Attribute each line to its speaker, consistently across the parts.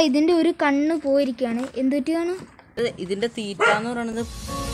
Speaker 1: ഇതിന്റെ ഒരു കണ്ണ് പോയിരിക്കുകയാണ് എന്ത് പറ്റിയാണ്
Speaker 2: ഇത് ഇതിന്റെ തീറ്റ എന്ന് പറയുന്നത്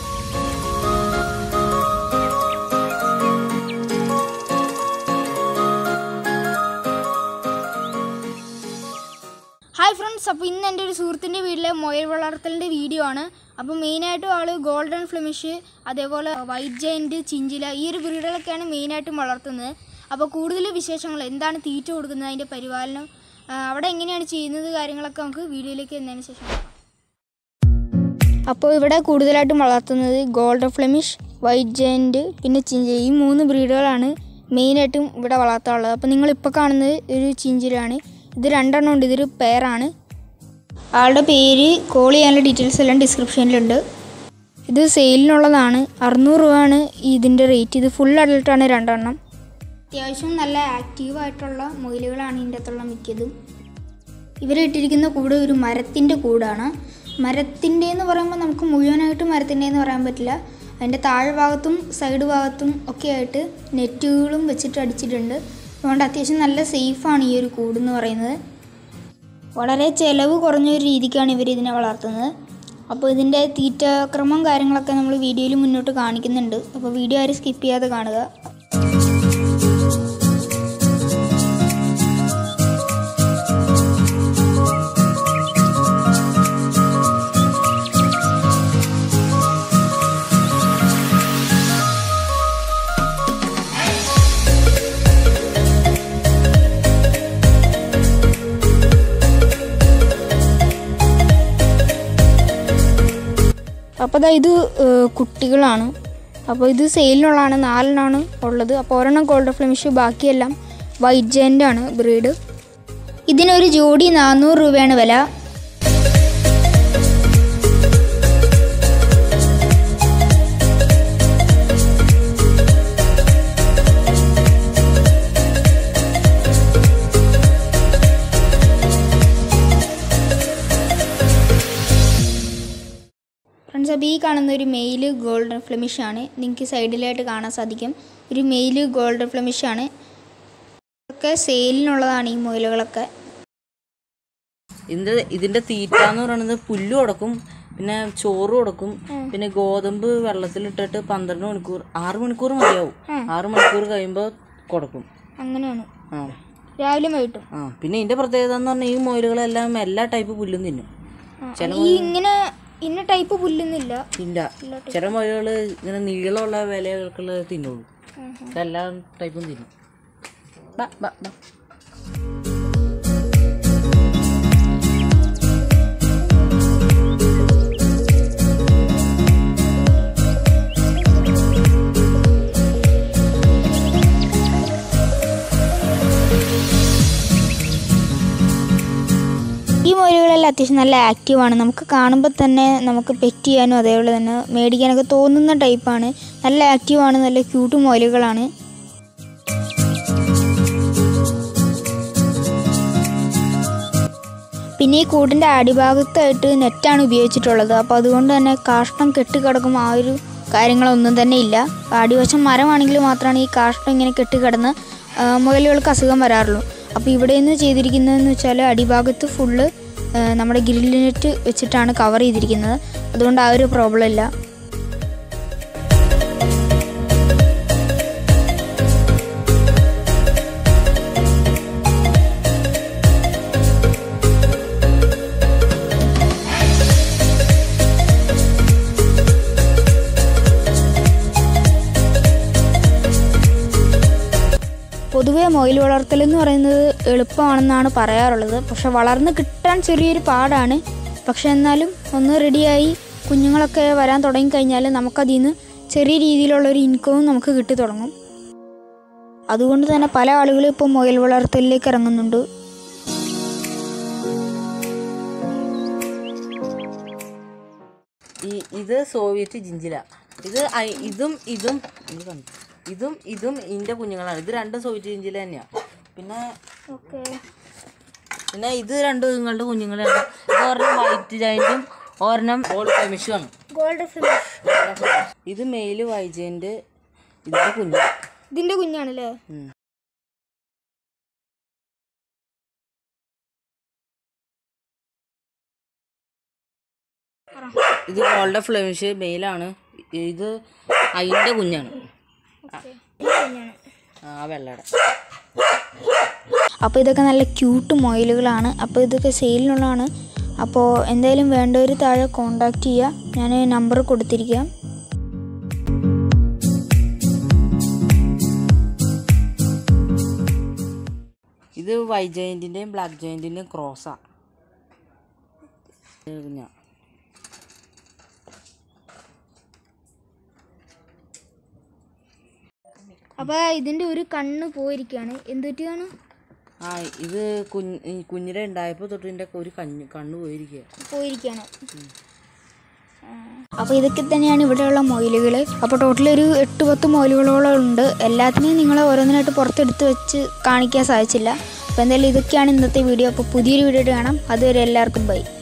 Speaker 1: ഹായ് ഫ്രണ്ട്സ് അപ്പോൾ ഇന്ന് എൻ്റെ ഒരു സുഹൃത്തിൻ്റെ വീട്ടിലെ മുയൽ വളർത്തലിൻ്റെ വീഡിയോ ആണ് അപ്പോൾ മെയിനായിട്ടും ആൾ ഗോൾഡൻ ഫ്ലെമിഷ് അതേപോലെ വൈറ്റ് ജയൻറ്റ് ചിഞ്ചില ഈ ഒരു ബ്രീഡുകളൊക്കെയാണ് മെയിനായിട്ടും വളർത്തുന്നത് അപ്പോൾ കൂടുതൽ വിശേഷങ്ങൾ എന്താണ് തീറ്റ കൊടുക്കുന്നത് അതിൻ്റെ പരിപാലനം ആ, അവിടെ എങ്ങനെയാണ് ചെയ്യുന്നത് കാര്യങ്ങളൊക്കെ നമുക്ക് വീഡിയോയിലേക്ക് എന്നതിന് ശേഷം നോക്കാം. അപ്പോൾ ഇവിടെ കൂടുതലായിട്ടും വളർത്തുന്നത് ഗോൾഡൻ ഫ്ലെമിഷ് വൈറ്റ് ജയൻറ്റ് പിന്നെ ചിഞ്ച ഈ മൂന്ന് ബ്രീഡുകളാണ് മെയിനായിട്ടും ഇവിടെ വളർത്താറുള്ളത് അപ്പോൾ നിങ്ങളിപ്പോൾ കാണുന്നത് ഒരു ചിഞ്ചിലാണ് ഇത് രണ്ടെണ്ണം ഉണ്ട് ഇതൊരു പെയറാണ് ആളുടെ പേര് കോൾ ചെയ്യാനുള്ള ഡീറ്റെയിൽസ് എല്ലാം ഡിസ്ക്രിപ്ഷനിലുണ്ട് ഇത് സെയിലിനുള്ളതാണ് അറുന്നൂറ് രൂപയാണ് ഇതിൻ്റെ റേറ്റ് ഇത് ഫുൾ അഡൽട്ടാണ് രണ്ടെണ്ണം അത്യാവശ്യം നല്ല ആക്റ്റീവായിട്ടുള്ള മുയലുകളാണ് ഇതിൻ്റെ അകത്തുള്ള മിക്കതും ഇവരിട്ടിരിക്കുന്ന കൂട് ഒരു മരത്തിൻ്റെ കൂടാണ് മരത്തിൻ്റെ എന്ന് പറയുമ്പോൾ നമുക്ക് മുഴുവനായിട്ട് മരത്തിൻ്റെ എന്ന് പറയാൻ പറ്റില്ല അതിൻ്റെ താഴ്ഭാഗത്തും സൈഡ് ഭാഗത്തും ഒക്കെ ആയിട്ട് നെറ്റുകളും വെച്ചിട്ട് അടിച്ചിട്ടുണ്ട് അതുകൊണ്ട് അത്യാവശ്യം നല്ല സേഫാണ് ഈ ഒരു കൂട് എന്ന് പറയുന്നത് വളരെ ചിലവ് കുറഞ്ഞ ഒരു രീതിക്കാണ് ഇവർ ഇതിനെ വളർത്തുന്നത് അപ്പോൾ ഇതിൻ്റെ തീറ്റക്രമം കാര്യങ്ങളൊക്കെ നമ്മൾ വീഡിയോയിൽ മുന്നോട്ട് കാണിക്കുന്നുണ്ട് അപ്പോൾ വീഡിയോ ആരും സ്കിപ്പ് ചെയ്യാതെ കാണുക അപ്പോൾ ദാ ഇത് ഏഹ്, കുട്ടികളാണ് അപ്പോൾ ഇത് സെയിലിനുള്ളതാണ് നാലെണ്ണമാണ് ഉള്ളത് അപ്പോൾ ഒരെണ്ണം ഗോൾഡ് ഫ്ലെമിഷ് ബാക്കിയെല്ലാം വൈറ്റ് ജെൻ്റ് ആണ് ബ്രീഡ് ഇതിനൊരു ജോഡി നാനൂറ് രൂപയാണ് വില ഫ്രണ്ട്സ് അപ്പോൾ ഈ കാണുന്ന ഒരു മെയില് ഗോൾഡൻ ഫ്ലെമിഷ് ആണ് നിങ്ങൾക്ക് സൈഡിലായിട്ട് കാണാൻ സാധിക്കും ഒരു മെയില് ഗോൾഡൻ ഫ്ലെമിഷ് ആണ് ഒക്കെ സെയിലിനുള്ളതാണ് ഈ മുയലുകളൊക്കെ
Speaker 2: ഇതിന്റെ ഇതിന്റെ തീറ്റ എന്ന് പറയുന്നത് പുല്ല് കൊടുക്കും പിന്നെ ചോറ് കൊടുക്കും പിന്നെ ഗോതമ്പ് വെള്ളത്തിലിട്ടിട്ട് പന്ത്രണ്ട് മണിക്കൂർ ആറ് മണിക്കൂർ മതിയാവും ആറ് മണിക്കൂർ കഴിയുമ്പോൾ കൊടുക്കും
Speaker 1: അങ്ങനെയാണ്
Speaker 2: ആ
Speaker 1: രാവിലെ വൈകിട്ടും
Speaker 2: ആ പിന്നെ ഇതിന്റെ പ്രത്യേകത എന്ന് പറഞ്ഞാൽ ഈ മുയലുകളെല്ലാം എല്ലാ ടൈപ്പ് പുല്ലും തിന്നും ചില
Speaker 1: ഈ ഇങ്ങനെ ഇന്ന ടൈപ്പ് പുല്ലൊന്നുമില്ല
Speaker 2: ഇല്ല ചില മുയലുകൾ ഇങ്ങനെ നീളമുള്ള വിലകൾക്കുള്ള തിന്നുള്ളൂ എല്ലാ ടൈപ്പും തിന്നും ബാ, ബാ, ബാ.
Speaker 1: ഈ മുയലുകളെല്ലാം അത്യാവശ്യം നല്ല ആക്റ്റീവാണ് നമുക്ക് കാണുമ്പോൾ തന്നെ നമുക്ക് പെറ്റ് ചെയ്യാനും അതേപോലെ തന്നെ മേടിക്കാനൊക്കെ തോന്നുന്ന ടൈപ്പാണ് നല്ല ആക്റ്റീവാണ് നല്ല ക്യൂട്ട് മുയലുകളാണ് പിന്നെ ഈ കൂടിൻ്റെ അടിഭാഗത്തായിട്ട് നെറ്റാണ് ഉപയോഗിച്ചിട്ടുള്ളത് അപ്പോൾ അതുകൊണ്ട് തന്നെ കാഷ്ടം കെട്ടിക്കിടക്കും ആ ഒരു കാര്യങ്ങളൊന്നും തന്നെ ഇല്ല അടിവശം മരമാണെങ്കിൽ മാത്രമാണ് ഈ കാഷ്ടം ഇങ്ങനെ കെട്ടിക്കിടന്ന് ആ, മുയലുകൾക്ക് അസുഖം വരാറുള്ളൂ അപ്പോൾ ഇവിടെ നിന്ന് ചെയ്തിരിക്കുന്നതെന്ന് വെച്ചാൽ അടിഭാഗത്ത് ഫുള്ള് നമ്മുടെ ഗ്രില്ല് നെറ്റ് വെച്ചിട്ടാണ് കവർ ചെയ്തിരിക്കുന്നത് അതുകൊണ്ട് ആ ഒരു പ്രോബ്ലം ഇല്ല പൊതുവേ മൊയിൽ വളർത്തൽ എന്ന് പറയുന്നത് എളുപ്പമാണെന്നാണ് പറയാറുള്ളത് പക്ഷെ വളർന്ന് കിട്ടാൻ ചെറിയൊരു പാടാണ് പക്ഷെ എന്നാലും ഒന്ന് റെഡിയായി കുഞ്ഞുങ്ങളൊക്കെ വരാൻ തുടങ്ങിക്കഴിഞ്ഞാൽ നമുക്കതിൽ നിന്ന് ചെറിയ രീതിയിലുള്ള ഒരു ഇൻകവും നമുക്ക് കിട്ടി തുടങ്ങും അതുകൊണ്ട് തന്നെ പല ആളുകളും ഇപ്പോൾ മുയൽ വളർത്തലിലേക്ക് ഇറങ്ങുന്നുണ്ട്
Speaker 2: ഈ ഇത് സോവിയറ്റ് ജിഞ്ചില ഇത് ഐ- ഇതും ഇതും ഇത് കണ്ടോ? ഇതും ഇതും ഇതിന്റെ കുഞ്ഞുങ്ങളാണ് ഇത് രണ്ടും സോവിയറ്റ് ജിഞ്ചില തന്നെയാണ് പിന്നെ
Speaker 1: ഓക്കെ
Speaker 2: പിന്നെ ഇത് രണ്ടും നിങ്ങളുടെ കുഞ്ഞുങ്ങളാണ് ഇത് ഒരെണ്ണം വൈറ്റ് ജയന്റും ഒരെണ്ണം ഓൾ ഫെമിഷുമാണ്
Speaker 1: ഗോൾഡ് ഫിനിഷ്
Speaker 2: ഇത് മെയില് വൈജയന്റ് ഇതിന്റെ കുഞ്ഞ്
Speaker 1: ഇതിൻ്റെ കുഞ്ഞാണല്ലേ
Speaker 2: ഉം. ഇത് ഗോൾഡൻ ഫ്ലെമിഷ് മെയിലാണ് ഇത് അതിൻ്റെ കുഞ്ഞാണ് ആ വെള്ളയുടെ
Speaker 1: അപ്പോൾ ഇതൊക്കെ നല്ല ക്യൂട്ട് മൊയിലുകളാണ് അപ്പോൾ ഇതൊക്കെ സെയിലിനുള്ളതാണ് അപ്പോൾ എന്തായാലും വേണ്ടവർ താഴെ കോണ്ടാക്ട് ചെയ്യുക ഞാൻ നമ്പർ കൊടുത്തിരിക്കാം
Speaker 2: ഇത് വൈറ്റ് ജയൻറ്റിൻ്റെയും ബ്ലാക്ക് ജയൻറ്റിൻ്റെയും ക്രോസാണ് കുഞ്ഞാ
Speaker 1: അപ്പോൾ ഇതിൻ്റെ ഒരു കണ്ണ് പോയിരിക്കുകയാണ് എന്തുപറ്റിയാണ്
Speaker 2: ആ ഇത് കുഞ്ഞ് ഈ കുഞ്ഞിനെ ഉണ്ടായപ്പോൾ തൊട്ട് ഇതിൻ്റെ ഒരു കണ്ണ് കണ്ണ് പോയിരിക്കുക
Speaker 1: പോയിരിക്കുകയാണ് അപ്പോൾ ഇതൊക്കെ തന്നെയാണ് ഇവിടെയുള്ള മൊയിലുകൾ അപ്പോൾ ടോട്ടൽ ഒരു എട്ട് പത്ത് മൊയിലുകളോളം ഉണ്ട് എല്ലാത്തിനെയും നിങ്ങൾ ഓരോന്നിനായിട്ട് പുറത്തെടുത്ത് വെച്ച് കാണിക്കാൻ സാധിച്ചില്ല അപ്പോൾ എന്തായാലും ഇതൊക്കെയാണ് ഇന്നത്തെ വീഡിയോ അപ്പോൾ പുതിയൊരു വീഡിയോ കാണാം അതുവരെ എല്ലാവർക്കും ബൈ